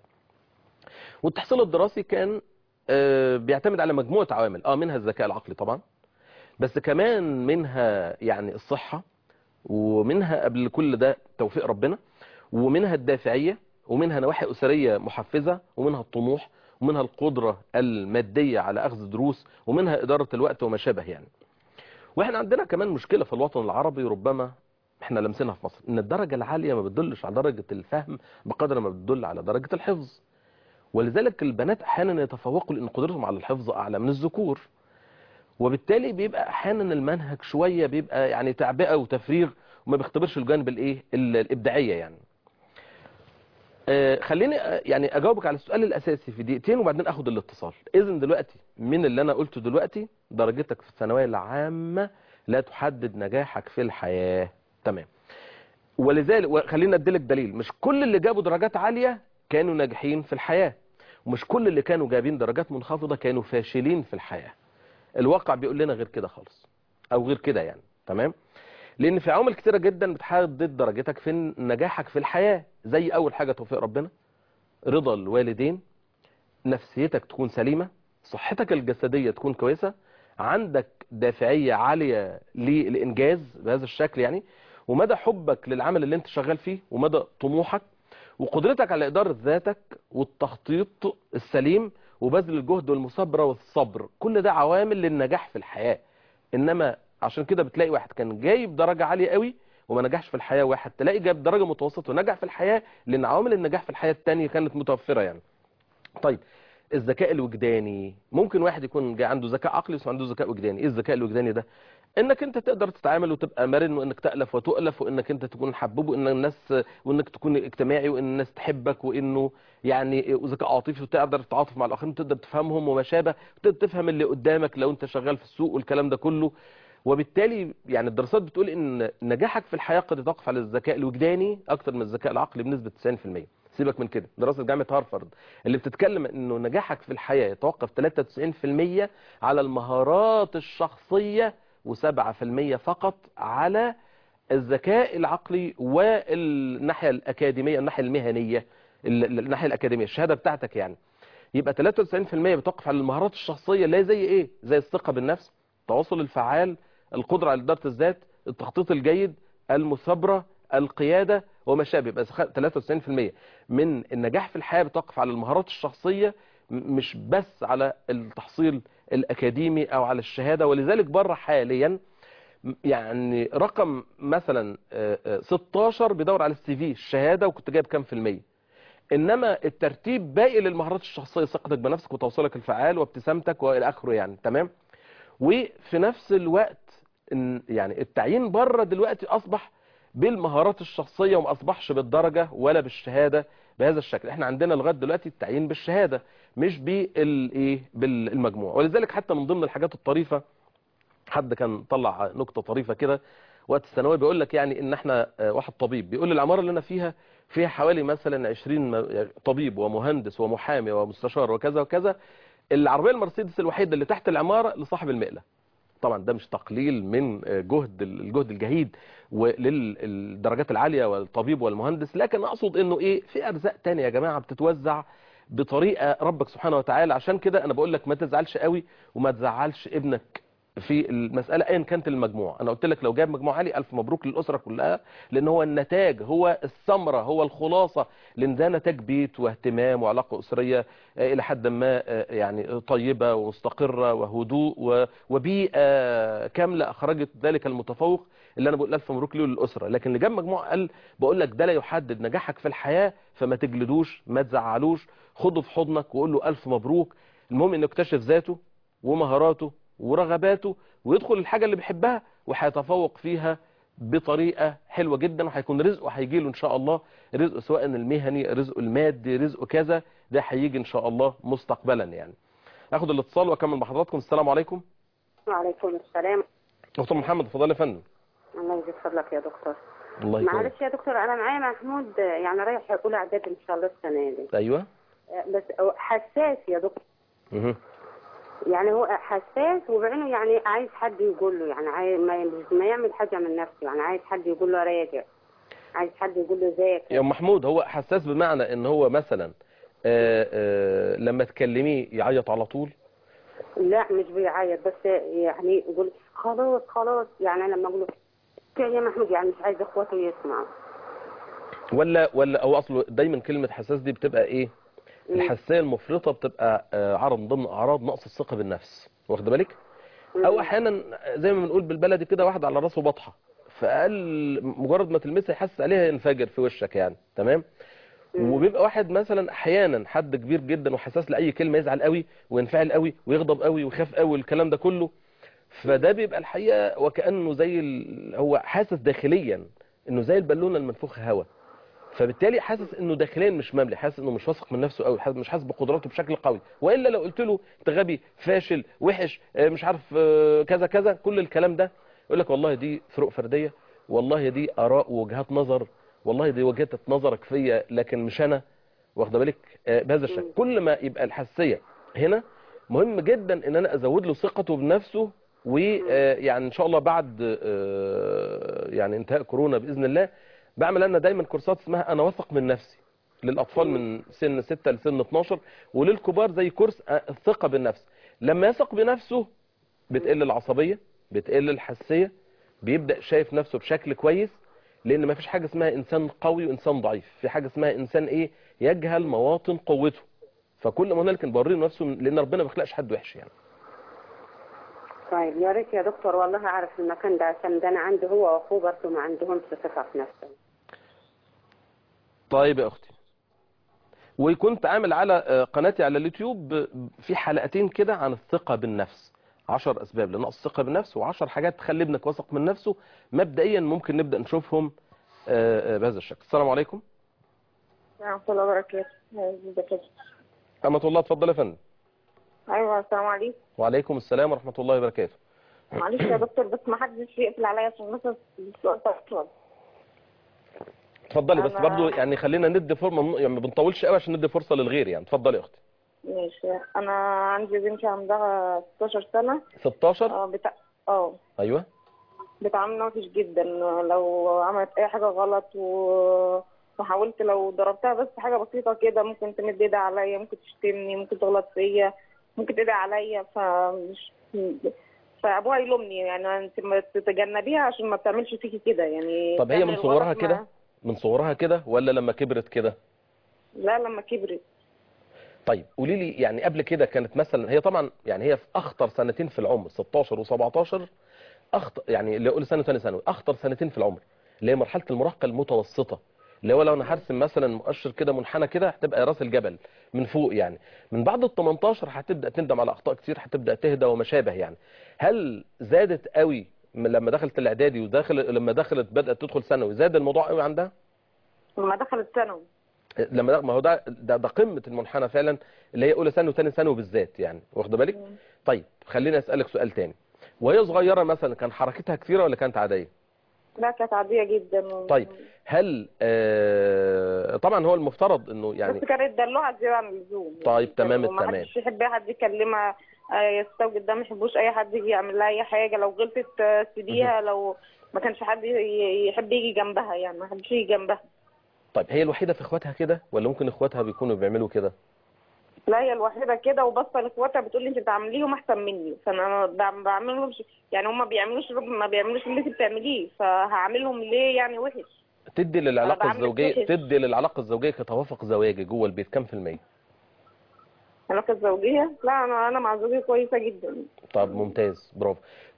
والتحصيل الدراسي كان بيعتمد على مجموعه عوامل اه منها الذكاء العقلي طبعا بس كمان منها يعني الصحه ومنها قبل كل ده توفيق ربنا ومنها الدافعيه ومنها نواحي أسرية محفزة ومنها الطموح ومنها القدرة المادية على أخذ دروس ومنها إدارة الوقت وما شابه يعني وإحنا عندنا كمان مشكلة في الوطن العربي ربما إحنا لمسناها في مصر إن الدرجة العالية ما بتدلش على درجة الفهم بقدر ما بتدل على درجة الحفظ ولذلك البنات أحيانا يتفوقوا لأن قدرتهم على الحفظ أعلى من الذكور وبالتالي بيبقى أحيانا المنهج شوية بيبقى يعني تعبئة وتفريغ وما بيختبرش الجانب الإيه الإبداعية يعني خليني يعني اجاوبك على السؤال الاساسي في دقيقتين وبعدين اخد الاتصال اذا دلوقتي من اللي انا قلته دلوقتي درجتك في الثانويه العامه لا تحدد نجاحك في الحياه تمام ولذلك خلينا اديلك دليل مش كل اللي جابوا درجات عاليه كانوا ناجحين في الحياه ومش كل اللي كانوا جايبين درجات منخفضه كانوا فاشلين في الحياه الواقع بيقول لنا غير كده خالص او غير كده يعني تمام لان في عوامل كتيره جدا بتحدد درجتك في نجاحك في الحياه زي اول حاجه توفيق ربنا رضا الوالدين نفسيتك تكون سليمه صحتك الجسديه تكون كويسه عندك دافعيه عاليه للانجاز بهذا الشكل يعني ومدى حبك للعمل اللي انت شغال فيه ومدى طموحك وقدرتك على اداره ذاتك والتخطيط السليم وبذل الجهد والمثابره والصبر كل ده عوامل للنجاح في الحياه انما عشان كده بتلاقي واحد كان جايب درجة عالية قوي وما نجحش في الحياة واحد تلاقي جاب درجة متوسطة ونجح في الحياة لأن عوامل النجاح في الحياة التانية كانت متوفرة يعني طيب الذكاء الوجداني ممكن واحد يكون جاي عنده ذكاء عقلي بس عنده ذكاء وجداني ايه الذكاء الوجداني ده انك انت تقدر تتعامل وتبقى مرن وانك تألف وتؤلف وانك انت تكون حبوب وان الناس وانك تكون اجتماعي وان الناس تحبك وانه يعني ذكاء عاطفي وتقدر تتعاطف مع الاخرين وتقدر تفهمهم وما شابه وتقدر تفهم اللي قدامك لو انت شغال في السوق والكلام ده كله وبالتالي يعني الدراسات بتقول ان نجاحك في الحياه قد يتوقف على الذكاء الوجداني اكتر من الذكاء العقلي بنسبه 90% سيبك من كده دراسه جامعه هارفارد اللي بتتكلم انه نجاحك في الحياه يتوقف 93% على المهارات الشخصيه و7% فقط على الذكاء العقلي والناحيه الاكاديميه الناحيه المهنيه الناحيه الاكاديميه الشهاده بتاعتك يعني يبقى 93% بتوقف على المهارات الشخصيه اللي هي زي ايه زي الثقه بالنفس التواصل الفعال القدرة على إدارة الذات التخطيط الجيد المثابرة القيادة وما شابه بس 93% من النجاح في الحياة بتقف على المهارات الشخصية مش بس على التحصيل الأكاديمي أو على الشهادة ولذلك بره حاليا يعني رقم مثلا 16 بيدور على السي في الشهادة وكنت جايب كام في المية انما الترتيب باقي للمهارات الشخصيه ثقتك بنفسك وتواصلك الفعال وابتسامتك والى اخره يعني تمام وفي نفس الوقت ان يعني التعيين بره دلوقتي اصبح بالمهارات الشخصيه وما اصبحش بالدرجه ولا بالشهاده بهذا الشكل احنا عندنا لغايه دلوقتي التعيين بالشهاده مش بالايه بالمجموع ولذلك حتى من ضمن الحاجات الطريفه حد كان طلع نكته طريفه كده وقت الثانويه بيقول لك يعني ان احنا آه، واحد طبيب بيقول لي العماره اللي انا فيها فيها حوالي مثلا 20 م- طبيب ومهندس ومحامي ومستشار وكذا وكذا العربيه المرسيدس الوحيده اللي تحت العماره لصاحب المقله طبعا ده مش تقليل من آه، جهد الجهد الجهيد وللدرجات العاليه والطبيب والمهندس لكن اقصد انه ايه في ارزاق تانية يا جماعه بتتوزع بطريقه ربك سبحانه وتعالى عشان كده انا بقول لك ما تزعلش قوي وما تزعلش ابنك في المسألة ايا كانت المجموع انا قلت لك لو جاب مجموع عالي الف مبروك للأسرة كلها لان هو النتاج هو الثمرة هو الخلاصة لان ده نتاج بيت واهتمام وعلاقة أسرية آه، الى حد ما آه، يعني طيبة ومستقرة وهدوء و- وبيئة كاملة اخرجت ذلك المتفوق اللي انا بقول الف مبروك له للأسرة لكن اللي جاب مجموع اقل بقول لك ده لا يحدد نجاحك في الحياة فما تجلدوش ما تزعلوش خده في حضنك وقول له الف مبروك المهم انه يكتشف ذاته ومهاراته ورغباته ويدخل الحاجة اللي بيحبها وهيتفوق فيها بطريقة حلوة جدا وهيكون رزقه هيجي له ان شاء الله رزقه سواء المهني رزقه المادي رزقه كذا ده هيجي ان شاء الله مستقبلا يعني اخد الاتصال واكمل مع حضراتكم السلام عليكم وعليكم السلام دكتور محمد اتفضل يا فندم الله يجزيك فضلك يا دكتور الله يكرمك معلش يا دكتور انا معايا محمود يعني رايح اولى اعداد ان شاء الله السنه دي ايوه بس هو حساس يا دكتور مه. يعني هو حساس وبعينه يعني عايز حد يقول له يعني عايز ما, ما يعمل حاجه من نفسه يعني عايز حد يقول له راجع عايز حد يقول له ذاكر يا أم محمود هو حساس بمعنى ان هو مثلا آه، آه، لما تكلميه يعيط على طول لا مش بيعيط بس يعني يقول خلاص خلاص يعني أنا لما اقول له يا محمود يعني مش عايز اخواته يسمعوا ولا ولا هو اصله دايما كلمه حساس دي بتبقى ايه مم. الحساسيه المفرطه بتبقى آه، عرض من ضمن اعراض نقص الثقه بالنفس واخد بالك او احيانا زي ما بنقول بالبلدي كده واحد على راسه بطحه فقال مجرد ما تلمسها يحس عليها ينفجر في وشك يعني تمام وبيبقى واحد مثلا احيانا حد كبير جدا وحساس لاي كلمه يزعل قوي وينفعل قوي ويغضب قوي ويخاف قوي الكلام ده كله فده بيبقى الحقيقه وكانه زي ال... هو حاسس داخليا انه زي البالونه المنفوخه هواء فبالتالي حاسس انه داخليا مش مملي حاسس انه مش واثق من نفسه قوي حاسس مش حاسس بقدراته بشكل قوي والا لو قلت له انت غبي فاشل وحش آه، مش عارف آه، كذا كذا كل الكلام ده يقول لك والله دي فروق فرديه والله دي اراء ووجهات نظر والله دي وجهه نظرك فيا لكن مش انا واخده بالك آه، بهذا الشكل كل ما يبقى الحساسيه هنا مهم جدا ان انا ازود له ثقته بنفسه ويعني ان شاء الله بعد آه، يعني انتهاء كورونا باذن الله بعمل انا دايما كورسات اسمها انا واثق من نفسي للاطفال من سن 6 لسن 12 وللكبار زي كورس آه، الثقه بالنفس لما يثق بنفسه بتقل العصبيه بتقل الحساسيه بيبدا شايف نفسه بشكل كويس لان ما فيش حاجه اسمها انسان قوي وانسان ضعيف في حاجه اسمها انسان ايه يجهل مواطن قوته فكل ما هنالك بوريه نفسه من- لان ربنا ما بيخلقش حد وحش يعني طيب يا ريت يا دكتور والله اعرف المكان ده عشان ده انا عندي هو واخوه برضه ما عندهمش ثقه في نفسهم طيب يا اختي وكنت عامل على آه، قناتي على اليوتيوب آه، في حلقتين كده عن الثقة بالنفس عشر أسباب لنقص الثقة بالنفس وعشر حاجات تخلي ابنك واثق من نفسه مبدئيا ممكن نبدأ نشوفهم آه، آه، بهذا الشكل السلام عليكم ورحمة الله وبركاته ازيك يا دكتور؟ أمة الله اتفضل يا فندم ايوه السلام عليكم وعليكم السلام ورحمة الله وبركاته معلش يا دكتور بس ما حدش يقفل عليا عشان مثلا السؤال اطول اتفضلي بس أنا- برضو يعني خلينا ندي فرصة يعني ما بنطولش قوي عشان ندي فرصة للغير يعني اتفضلي يا اختي ماشي انا عندي بنتي عندها 16 سنة 16 اه بتاع اه ايوه بتعامل وحش جدا لو عملت اي حاجة غلط و... وحاولت لو ضربتها بس حاجة بسيطة كده ممكن تمد ايدها عليا ممكن تشتمني ممكن تغلط فيا ممكن تدعي عليا فمش فابوها يلومني يعني انت ما تتجنبيها عشان ما بتعملش فيكي كده يعني طب هي تعمل من صغرها الغلط كده ما- من صغرها كده ولا لما كبرت كده لا لما كبرت طيب قولي لي يعني قبل كده كانت مثلا هي طبعا يعني هي في اخطر سنتين في العمر 16 و17 اخطر يعني اللي اقول سنه ثانيه ثانوي اخطر سنتين في العمر اللي هي مرحله المراهقه المتوسطه اللي هو لو انا هرسم مثلا مؤشر كده منحنى كده هتبقى راس الجبل من فوق يعني من بعد ال 18 هتبدا تندم على اخطاء كتير هتبدا تهدى وما شابه يعني هل زادت قوي م- لما دخلت الاعدادي وداخل لما دخلت بدات تدخل ثانوي زاد الموضوع قوي عندها لما دخلت ثانوي لما ده- ما هو ده ده, ده قمه المنحنى فعلا اللي هي اولى ثانوي وثاني ثانوي بالذات يعني واخده بالك طيب خليني اسالك سؤال تاني وهي صغيره مثلا كان حركتها كثيره ولا كانت عاديه لا كانت عاديه جدا طيب هل آه طبعا هو المفترض انه يعني بس كانت دلوعه زياده عن اللزوم طيب، تمام وما التمام. حدش يحب اي حد يكلمها آه، يستوجب ده ما يحبوش اي حد يجي يعمل لها اي حاجه لو غلطت آه، سيبيها لو ما كانش حد ي- يحب يجي جنبها يعني ما حدش يجي جنبها طيب هي الوحيده في اخواتها كده ولا ممكن اخواتها بيكونوا بيعملوا كده لا هي الوحيده كده وبصه لاخواتها بتقول لي انت بتعمليهم احسن مني فانا ما بع- بعملهمش يعني هم بيعملوش ما بيعملوش اللي انت بتعمليه فهعملهم ليه يعني وحش تدي للعلاقه بعمل الزوجيه وحش. تدي للعلاقه الزوجيه كتوافق زواجي جوه البيت كام في الميه العلاقه الزوجيه لا انا انا مع زوجي كويسه جدا طب ممتاز برافو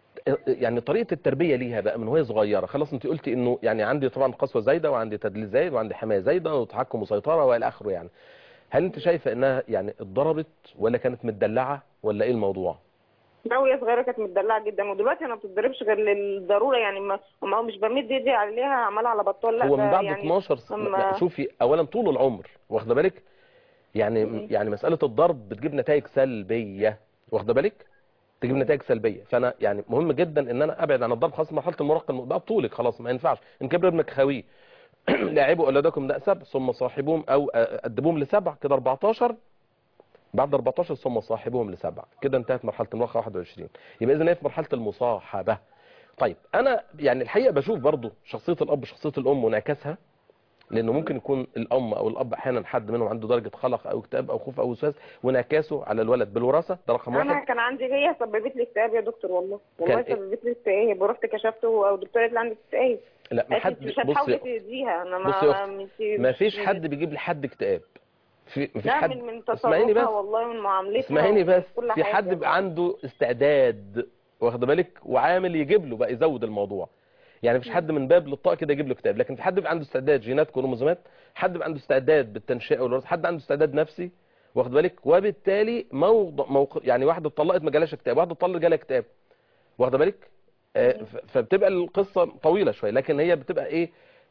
يعني طريقه التربيه ليها بقى من وهي صغيره خلاص انت قلتي انه يعني عندي طبعا قسوه زايده وعندي تدليس زايد وعندي حمايه زايده وتحكم وسيطره والى اخره يعني هل انت شايفه انها يعني اتضربت ولا كانت متدلعه ولا ايه الموضوع لا وهي صغيره كانت متدلعه جدا ودلوقتي انا ما بتتضربش غير للضروره يعني ما ما هو مش بمد ايدي عليها عمالها على بطال لا هو من ده بعد يعني 12 سنه لما- لا شوفي اولا طول العمر واخده بالك يعني مم. يعني مساله الضرب بتجيب نتائج سلبيه واخده بالك تجيب نتائج سلبيه فانا يعني مهم جدا ان انا ابعد عن الضرب خاصه مرحله المراهقه ده طولك خلاص ما ينفعش ان كبر ابنك خويه لاعبوا اولادكم ده سبع ثم صاحبوهم او ادبوهم لسبع كده 14 بعد 14 ثم صاحبوهم لسبع كده انتهت مرحله المراهقه 21 يبقى اذا هي في مرحله المصاحبه طيب انا يعني الحقيقه بشوف برضو شخصيه الاب وشخصيه الام وانعكاسها لانه ممكن يكون الام او الاب احيانا حد منهم عنده درجه قلق او اكتئاب او خوف او وسواس وانعكاسه على الولد بالوراثه ده رقم انا واحد كان عندي هي سببت لي اكتئاب يا دكتور والله والله كان إيه؟ سببت لي اكتئاب ورحت كشفت او الدكتور قالت لي عندك اكتئاب لا ما قالت حد لي مش بص هتحاولي يا تاذيها انا ما بص يا أختي، مش- ما فيش مش- حد بيجيب لحد اكتئاب في ما فيش لا حد من من اسمعيني تصرفها بس والله من معاملتها اسمعيني ومن بس كل في حاجة. حد بيبقى عنده استعداد واخد بالك وعامل يجيب له بقى يزود الموضوع يعني مفيش حد من باب للطاقه كده يجيب له كتاب لكن في حد بيبقى عنده استعداد جينات كروموزومات حد بيبقى عنده استعداد بالتنشئه والوراثه حد عنده استعداد نفسي واخد بالك وبالتالي موضع موقع يعني واحده اتطلقت ما جالهاش اكتئاب واحده اتطلقت جالها اكتئاب واخد بالك آه، ف- فبتبقى القصه طويله شويه لكن هي بتبقى ايه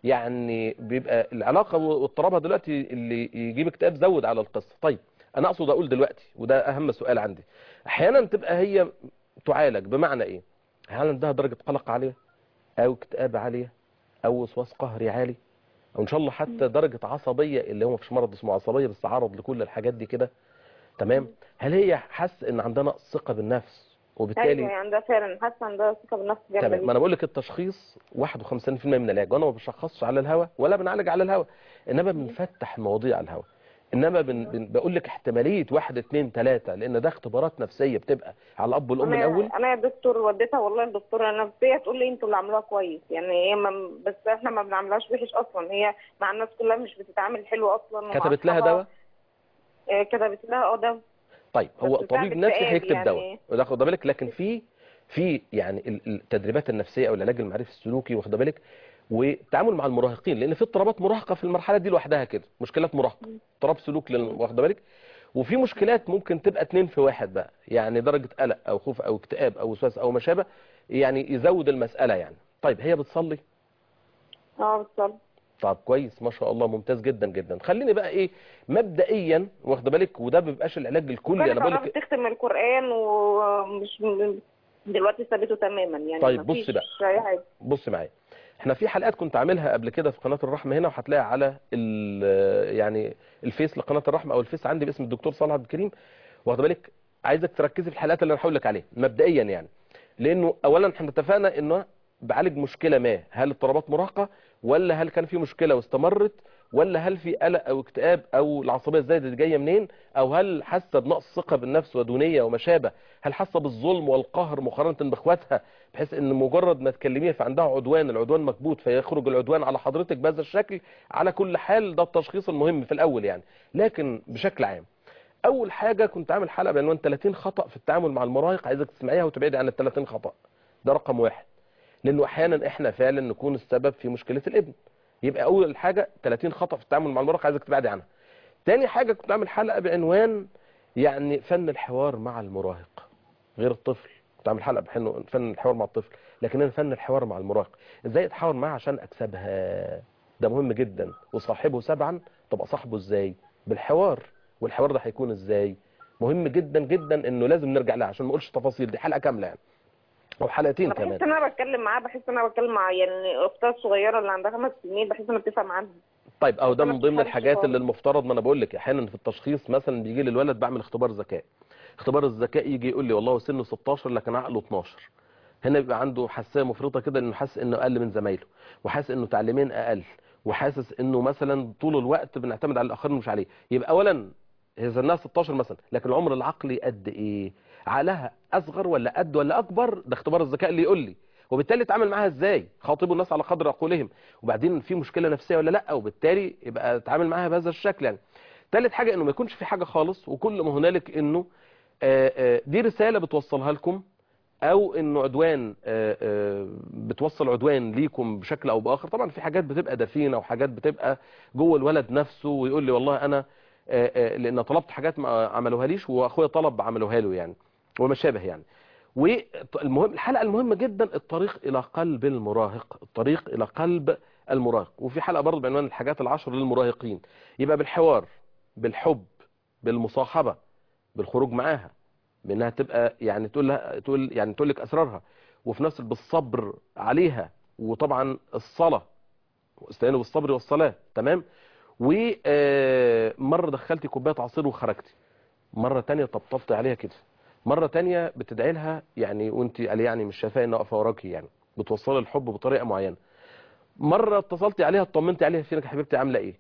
يعني بيبقى العلاقه واضطرابها دلوقتي اللي يجيب اكتئاب زود على القصه طيب انا اقصد اقول دلوقتي وده اهم سؤال عندي احيانا تبقى هي تعالج بمعنى ايه هل عندها درجه قلق عاليه او اكتئاب عاليه او وسواس قهري عالي او ان شاء الله حتى درجه عصبيه اللي هو مفيش مرض اسمه عصبيه بس عرض لكل الحاجات دي كده تمام هل هي حاسه ان عندها نقص ثقه بالنفس وبالتالي ايوه يعني عندها فعلا حاسه عندها ثقه بالنفس جامده تمام ما انا بقول لك التشخيص 51% من العلاج وانا ما بشخصش على الهوا ولا بنعالج على الهوا انما بنفتح المواضيع على الهوا انما بن بن بقول لك احتماليه واحد اتنين تلاته لان ده اختبارات نفسيه بتبقى على الاب والام انا الاول انا يا دكتور وديتها والله الدكتوره النفسيه تقول لي انتوا اللي عاملوها كويس يعني هي ما بس احنا ما بنعملهاش وحش اصلا هي مع الناس كلها مش بتتعامل حلو اصلا ومع كتبت لها أصحابها- دواء آه، كتبت لها اه دواء طيب هو بس بتاع طبيب نفسي اكتئاب هيكتب يعني. دواء وده خد بالك لكن في في يعني ال- التدريبات النفسيه او العلاج المعرفي السلوكي واخد بالك والتعامل مع المراهقين لان في اضطرابات مراهقه في المرحله دي لوحدها كده مشكلات مراهقه اضطراب سلوك لل- واخد بالك وفي مشكلات ممكن تبقى اتنين في واحد بقى يعني درجه قلق او خوف او اكتئاب او وسواس او ما شابه يعني يزود المساله يعني طيب هي بتصلي اه بالظبط طب كويس ما شاء الله ممتاز جدا جدا خليني بقى ايه مبدئيا واخد بالك وده ما بيبقاش العلاج الكلي انا كانت بقول قربت لك تختم القران ومش دلوقتي سابته تماما يعني طيب مفيش بصي بقى. اي حاجه بص معايا احنا في حلقات كنت عاملها قبل كده في قناه الرحمه هنا وهتلاقيها على ال- يعني الفيس لقناه الرحمه او الفيس عندي باسم الدكتور صالح عبد الكريم واخد بالك عايزك تركزي في الحلقات اللي انا هقول لك عليها مبدئيا يعني لانه اولا احنا اتفقنا انه بعالج مشكله ما هل اضطرابات مراهقه ولا هل كان في مشكله واستمرت ولا هل في قلق او اكتئاب او العصبيه الزايده دي جايه منين او هل حاسه بنقص ثقه بالنفس ودونيه وما شابه هل حاسه بالظلم والقهر مقارنه باخواتها بحيث ان مجرد ما تكلميها فعندها عدوان العدوان مكبوت فيخرج العدوان على حضرتك بهذا الشكل على كل حال ده التشخيص المهم في الاول يعني لكن بشكل عام اول حاجه كنت عامل حلقه بعنوان 30 خطا في التعامل مع المراهق عايزك تسمعيها وتبعدي عن ال 30 خطا ده رقم واحد لانه احيانا احنا فعلا نكون السبب في مشكله الابن يبقى اول حاجه 30 خطا في التعامل مع المراهق عايزك تبعدي عنها تاني حاجه كنت عامل حلقه بعنوان يعني فن الحوار مع المراهق غير الطفل كنت عامل حلقه بحنه فن الحوار مع الطفل لكن انا فن الحوار مع المراهق ازاي اتحاور معاه عشان اكسبها ده مهم جدا وصاحبه سبعا طب اصاحبه ازاي بالحوار والحوار ده هيكون ازاي مهم جدا جدا انه لازم نرجع لها عشان ما اقولش تفاصيل دي حلقه كامله يعني او حلقتين انا كمان بحس ان انا بتكلم معاه بحس ان انا بتكلم مع يعني اختها الصغيره اللي عندها خمس سنين بحس ان انا بتفهم معاها طيب او ده أنا من ضمن بفهمش الحاجات خالص. اللي المفترض ما انا بقول لك احيانا في التشخيص مثلا بيجي لي الولد بعمل اختبار ذكاء اختبار الذكاء يجي يقول لي والله سنه 16 لكن عقله 12 هنا بيبقى عنده حساسيه مفرطه كده انه حاسس انه اقل من زمايله وحاسس انه تعليمين اقل وحاسس انه مثلا طول الوقت بنعتمد على الاخرين مش عليه يبقى اولا هي سنها 16 مثلا لكن العمر العقلي قد ايه عقلها اصغر ولا قد ولا اكبر ده اختبار الذكاء اللي يقول لي وبالتالي اتعامل معاها ازاي خاطبوا الناس على قدر عقولهم وبعدين في مشكله نفسيه ولا لا وبالتالي يبقى اتعامل معاها بهذا الشكل يعني ثالث حاجه انه ما يكونش في حاجه خالص وكل ما هنالك انه آه، آه، دي رساله بتوصلها لكم او انه عدوان آه، آه، بتوصل عدوان ليكم بشكل او باخر طبعا في حاجات بتبقى دفينه وحاجات بتبقى جوه الولد نفسه ويقول لي والله انا آه، آه، لان طلبت حاجات ما عملوها ليش واخويا طلب عملوها له يعني وما شابه يعني والمهم الحلقه المهمه جدا الطريق الى قلب المراهق الطريق الى قلب المراهق وفي حلقه برضه بعنوان الحاجات العشر للمراهقين يبقى بالحوار بالحب بالمصاحبه بالخروج معاها بانها تبقى يعني تقول لها تقول يعني تقول لك اسرارها وفي نفس بالصبر عليها وطبعا الصلاه واستعينوا بالصبر والصلاه تمام ومره دخلتي كوبايه عصير وخرجتي مره تانية طبطبت عليها كده مره تانية بتدعي لها يعني وانت قال يعني مش شايفاه انها واقفه وراكي يعني بتوصلي الحب بطريقه معينه مره اتصلتي عليها اطمنتي عليها فينك يا حبيبتي عامله ايه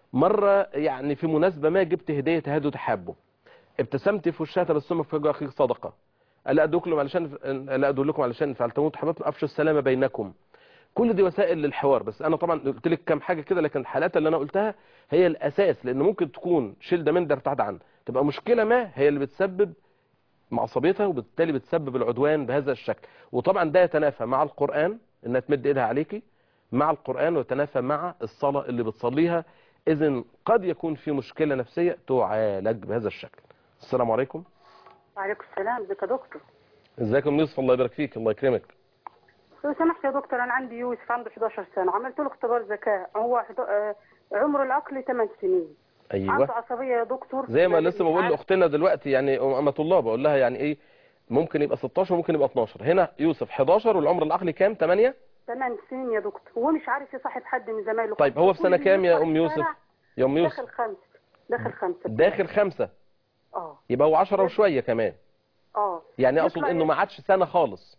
مره يعني في مناسبه ما جبت هديه تهاد وتحابه ابتسمتي في وشها تبسمك في وجه اخيك صدقه الا ادلكم علشان الا ادلكم علشان فعلتموت حبيبتم افشوا السلام بينكم كل دي وسائل للحوار بس انا طبعا قلت لك كام حاجه كده لكن الحالات اللي انا قلتها هي الاساس لان ممكن تكون شيل من ده ارتعد عنه تبقى مشكله ما هي اللي بتسبب معصبيتها وبالتالي بتسبب العدوان بهذا الشكل وطبعا ده يتنافى مع القرآن انها تمد ايدها عليكي مع القرآن ويتنافى مع الصلاة اللي بتصليها اذا قد يكون في مشكلة نفسية تعالج بهذا الشكل السلام عليكم وعليكم السلام ازيك يا دكتور ازيكم يوسف الله يبارك فيك الله يكرمك لو سمحت يا دكتور انا عندي يوسف عنده 11 سنه عملت له اختبار ذكاء هو حد- آه، عمره العقلي 8 سنين عنده ايوه عصبيه يا دكتور زي ما لازم لسه بقول يتعالج. لاختنا دلوقتي يعني امة الله بقول لها يعني ايه ممكن يبقى 16 ممكن يبقى 12 هنا يوسف 11 والعمر العقلي كام 8 8 سنين يا دكتور هو مش عارف يصاحب حد من زمايله طيب هو في سنة كل كام يا يوم ام يوسف الشارع يا ام يوسف داخل خمسة داخل خمسة داخل خمسة اه يبقى هو 10 وشوية كمان اه يعني اقصد يطلع انه ما عادش سنة خالص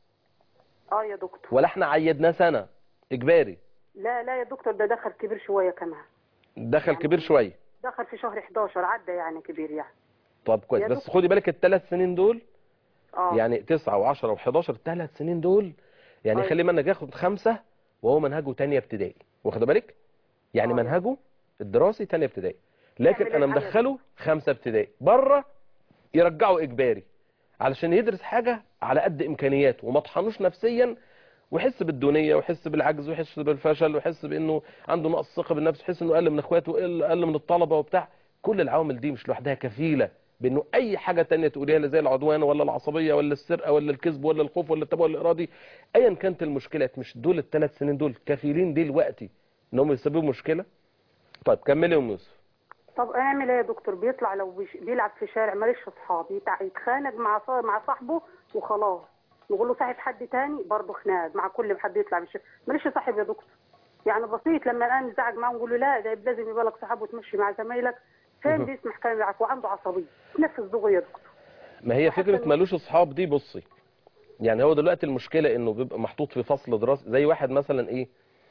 اه يا دكتور ولا احنا عيدناه سنة اجباري لا لا يا دكتور ده دخل كبير شويه كمان دخل كبير شوية دخل في شهر 11 عدى يعني كبير يعني طب كويس يا بس دكتور. خدي بالك الثلاث سنين دول اه يعني 9 و10 و11 الثلاث سنين دول يعني أيوة. خلي منك ياخد خمسة وهو منهجه تانية ابتدائي واخد بالك يعني آه. منهجه الدراسي تانية ابتدائي لكن يعمل انا الحاجة دي. مدخله خمسة ابتدائي بره يرجعه اجباري علشان يدرس حاجة على قد امكانياته وما طحنوش نفسيا ويحس بالدونية ويحس بالعجز ويحس بالفشل ويحس بانه عنده نقص ثقة بالنفس ويحس انه اقل من اخواته واقل اقل من الطلبة وبتاع كل العوامل دي مش لوحدها كفيلة بانه اي حاجة تانية تقوليها اللي زي العدوان ولا العصبية ولا السرقة ولا الكذب ولا الخوف ولا التبع الارادي ايا كانت المشكلات مش دول الثلاث سنين دول كفيلين دلوقتي انهم يسببوا مشكلة طيب كملي يا ام يوسف طب اعمل ايه يا دكتور بيطلع لو بيش- بيلعب في شارع ماليش اصحاب يتع- يتخانق مع صا- مع صاحبه وخلاص نقول له صاحب حد تاني برضه خناق مع كل حد يطلع بالش... ماليش صاحب يا دكتور يعني بسيط لما الان نزعج معاه نقول له لا ده لازم يبقى لك صحاب وتمشي مع زمايلك فين بيسمح كلام يعرف وعنده عصبيه نفس دغري يا دكتور ما هي فكرة مالوش اصحاب دي بصي يعني هو دلوقتي المشكلة انه بيبقى محطوط في فصل دراسي زي واحد مثلا ايه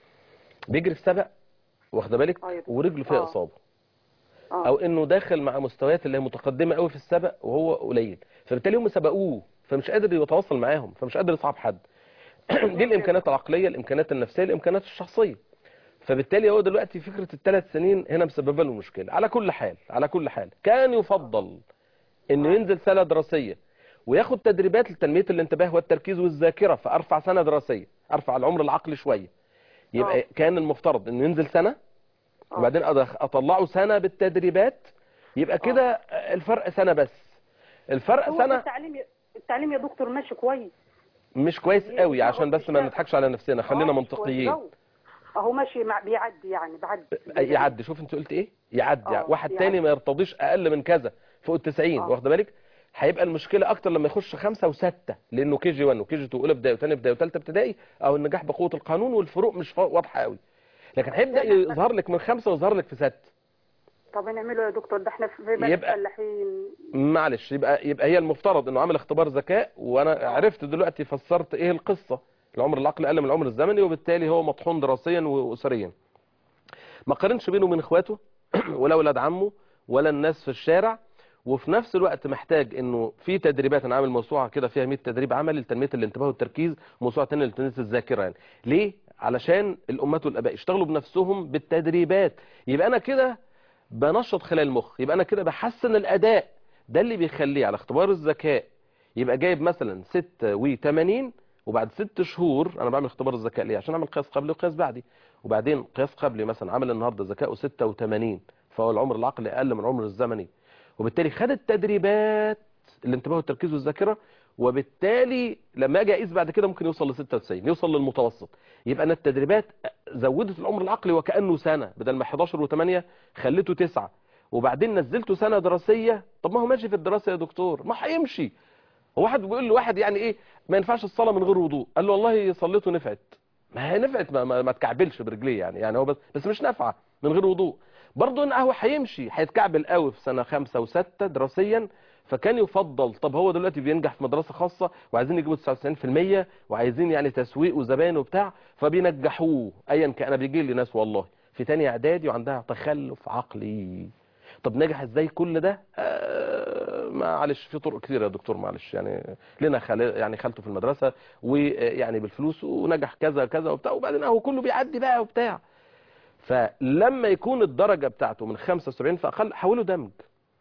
بيجري في سبق واخده بالك أيوة. ورجله فيها آه. اصابة اه او انه داخل مع مستويات اللي هي متقدمة قوي في السبق وهو قليل فبالتالي هم سبقوه فمش قادر يتواصل معاهم فمش قادر يصعب حد دي الامكانيات العقلية الامكانيات النفسية الامكانيات الشخصية فبالتالي هو دلوقتي فكرة الثلاث سنين هنا مسببه له مشكلة على كل حال على كل حال كان يفضل انه ينزل سنة دراسية وياخد تدريبات لتنمية الانتباه والتركيز والذاكرة فارفع سنة دراسية ارفع العمر العقلي شوية يبقى آه. كان المفترض انه ينزل سنة وبعدين أدخ- اطلعه سنة بالتدريبات يبقى كده الفرق سنة بس الفرق هو سنة في تعليم التعليم يا دكتور ماشي كويس مش كويس قوي بيقعد عشان بس ما في نضحكش على نفسنا خلينا آه، منطقيين كويس أوي. اهو ماشي مع بيعدي يعني بعدي يعدي شوف انت قلت ايه يعدي آه، واحد يعدي. تاني ما يرتضيش اقل من كذا فوق ال 90 آه. واخد بالك هيبقى المشكله اكتر لما يخش خمسة وستة لانه كي جي 1 وكي جي 2 اولى ابتدائي وثاني ابتدائي وثالثه ابتدائي او النجاح بقوه القانون والفروق مش فا- واضحه قوي لكن هيبدا يظهر لك من خمسة ويظهر لك في ستة طب نعمله يا دكتور ده احنا في بلد يبقى- فلاحين معلش يبقى يبقى هي المفترض انه عامل اختبار ذكاء وانا عرفت دلوقتي فسرت ايه القصه العمر العقلي اقل من العمر الزمني وبالتالي هو مطحون دراسيا واسريا ما قارنش بينه وبين اخواته ولا اولاد عمه ولا الناس في الشارع وفي نفس الوقت محتاج انه في تدريبات انا عامل موسوعه كده فيها 100 تدريب عملي لتنميه الانتباه والتركيز وموسوعه ثانيه لتنميه الذاكره يعني ليه علشان الامهات والاباء يشتغلوا بنفسهم بالتدريبات يبقى انا كده بنشط خلايا المخ يبقى انا كده بحسن الاداء ده اللي بيخليه على اختبار الذكاء يبقى جايب مثلا 86 وبعد ست شهور انا بعمل اختبار الذكاء ليه عشان اعمل قياس قبلي وقياس بعدي وبعدين قياس قبلي مثلا عامل النهارده ذكائه 86 فهو العمر العقلي اقل من العمر الزمني وبالتالي خد التدريبات الانتباه والتركيز والذاكره وبالتالي لما اجي اقيس بعد كده ممكن يوصل ل 96 يوصل للمتوسط يبقى انا التدريبات زودت العمر العقلي وكانه سنه بدل ما 11 و8 خليته 9 وبعدين نزلته سنه دراسيه طب ما هو ماشي في الدراسه يا دكتور ما هيمشي هو واحد بيقول لواحد يعني ايه ما ينفعش الصلاه من غير وضوء قال له والله صليت ونفعت ما هي نفعت ما, ما, ما تكعبلش برجليه يعني يعني هو بس بس مش نافعه من غير وضوء برضه ان هو هيمشي هيتكعبل قوي في سنه خمسة وستة دراسيا فكان يفضل طب هو دلوقتي بينجح في مدرسه خاصه وعايزين يجيبوا 99% وعايزين يعني تسويق وزباين وبتاع فبينجحوه ايا كان انا بيجي لي ناس والله في تاني اعدادي وعندها تخلف عقلي طب نجح ازاي كل ده آه معلش في طرق كتير يا دكتور معلش يعني لنا خال يعني خالته في المدرسه ويعني بالفلوس ونجح كذا كذا وبتاع وبعدين اهو كله بيعدي بقى وبتاع فلما يكون الدرجه بتاعته من 75 فاقل حوله دمج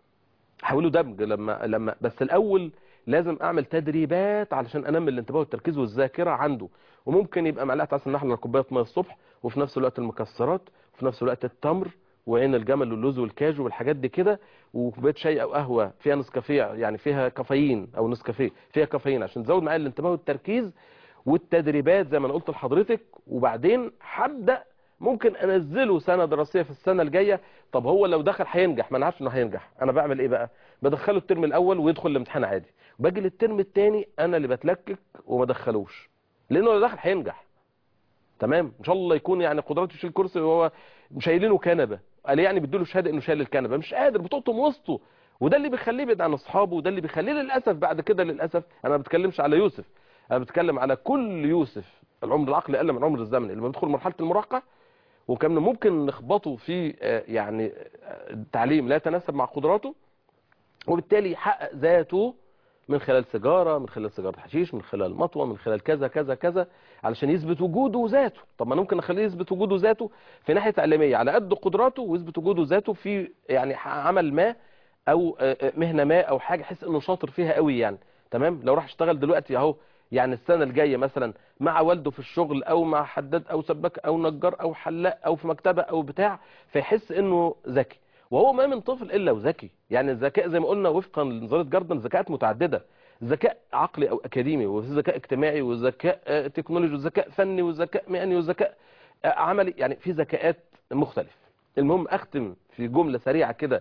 حوله دمج لما لما بس الاول لازم اعمل تدريبات علشان انمي الانتباه والتركيز والذاكره عنده وممكن يبقى معلقه عسل نحل على كوبايه ميه الصبح وفي نفس الوقت المكسرات وفي نفس الوقت التمر وعين الجمل واللوز والكاجو والحاجات دي كده وكوبايه شاي او قهوه فيها نسكافيه يعني فيها كافيين او نسكافيه فيها كافيين عشان تزود معايا الانتباه والتركيز والتدريبات زي ما انا قلت لحضرتك وبعدين هبدا ممكن انزله سنه دراسيه في السنه الجايه طب هو لو دخل هينجح ما انا عارف انه هينجح انا بعمل ايه بقى بدخله الترم الاول ويدخل الامتحان عادي باجي للترم الثاني انا اللي بتلكك وما ادخلوش لانه لو دخل هينجح تمام ان شاء الله يكون يعني قدراته يشيل كرسي وهو شايلينه كنبه قال يعني بيديله شهاده انه شايل الكنبه مش قادر بتقطم وسطه وده اللي بيخليه يبعد عن اصحابه وده اللي بيخليه للاسف بعد كده للاسف انا ما بتكلمش على يوسف انا بتكلم على كل يوسف العمر العقلي اقل من العمر الزمني اللي بيدخل مرحله المراهقه وكان ممكن نخبطه في آه، يعني آه، تعليم لا يتناسب مع قدراته وبالتالي يحقق ذاته من خلال سيجاره من خلال سيجاره حشيش من خلال مطوه من خلال كذا كذا كذا علشان يثبت وجوده وذاته طب ما أنا ممكن اخليه يثبت وجوده وذاته في ناحيه تعليميه على قد قدراته ويثبت وجوده وذاته في يعني عمل ما او آه، آه، مهنه ما او حاجه احس انه شاطر فيها قوي يعني تمام لو راح اشتغل دلوقتي اهو يعني السنه الجايه مثلا مع والده في الشغل او مع حداد او سباك او نجار او حلاق او في مكتبه او بتاع فيحس انه ذكي وهو ما من طفل الا وذكي يعني الذكاء زي ما قلنا وفقا لنظريه جاردن ذكاءات متعدده ذكاء عقلي او اكاديمي وفي ذكاء اجتماعي وذكاء آه، تكنولوجي وذكاء فني وذكاء مهني وذكاء آه، عملي يعني في ذكاءات مختلف المهم اختم في جمله سريعه كده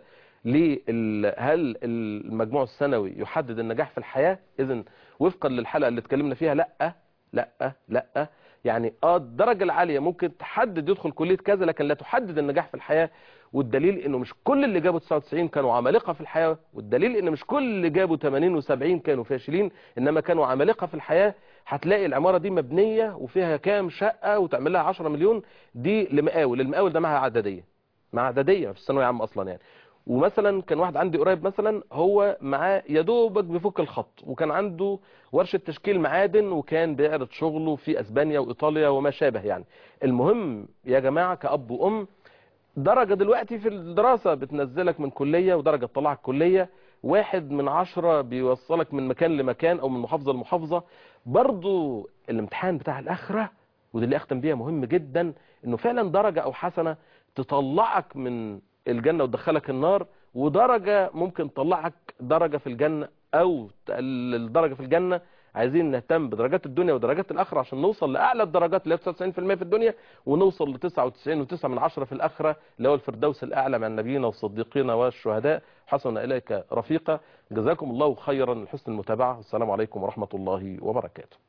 لل- هل المجموع السنوي يحدد النجاح في الحياه اذا وفقا للحلقه اللي اتكلمنا فيها لا لا لا يعني اه الدرجه العاليه ممكن تحدد يدخل كليه كذا لكن لا تحدد النجاح في الحياه والدليل انه مش كل اللي جابوا 99 كانوا عمالقه في الحياه والدليل ان مش كل اللي جابوا 80 و70 كانوا فاشلين انما كانوا عمالقه في الحياه هتلاقي العماره دي مبنيه وفيها كام شقه وتعمل لها 10 مليون دي لمقاول المقاول ده معها اعداديه مع اعداديه في الثانويه عامه اصلا يعني ومثلا كان واحد عندي قريب مثلا هو معاه يا دوبك بيفك الخط وكان عنده ورشه تشكيل معادن وكان بيعرض شغله في اسبانيا وايطاليا وما شابه يعني المهم يا جماعه كاب وام درجه دلوقتي في الدراسه بتنزلك من كليه ودرجه تطلعك كليه واحد من عشرة بيوصلك من مكان لمكان او من محافظه لمحافظه برضو الامتحان بتاع الاخره ودي اللي اختم بيها مهم جدا انه فعلا درجه او حسنه تطلعك من الجنه وتدخلك النار ودرجه ممكن تطلعك درجه في الجنه او تقل- الدرجه في الجنه عايزين نهتم بدرجات الدنيا ودرجات الاخره عشان نوصل لاعلى الدرجات اللي هي 99% في الدنيا ونوصل ل 99.9 من عشرة في الاخره اللي هو الفردوس الاعلى مع النبيين والصديقين والشهداء حسن اليك رفيقا جزاكم الله خيرا لحسن المتابعه والسلام عليكم ورحمه الله وبركاته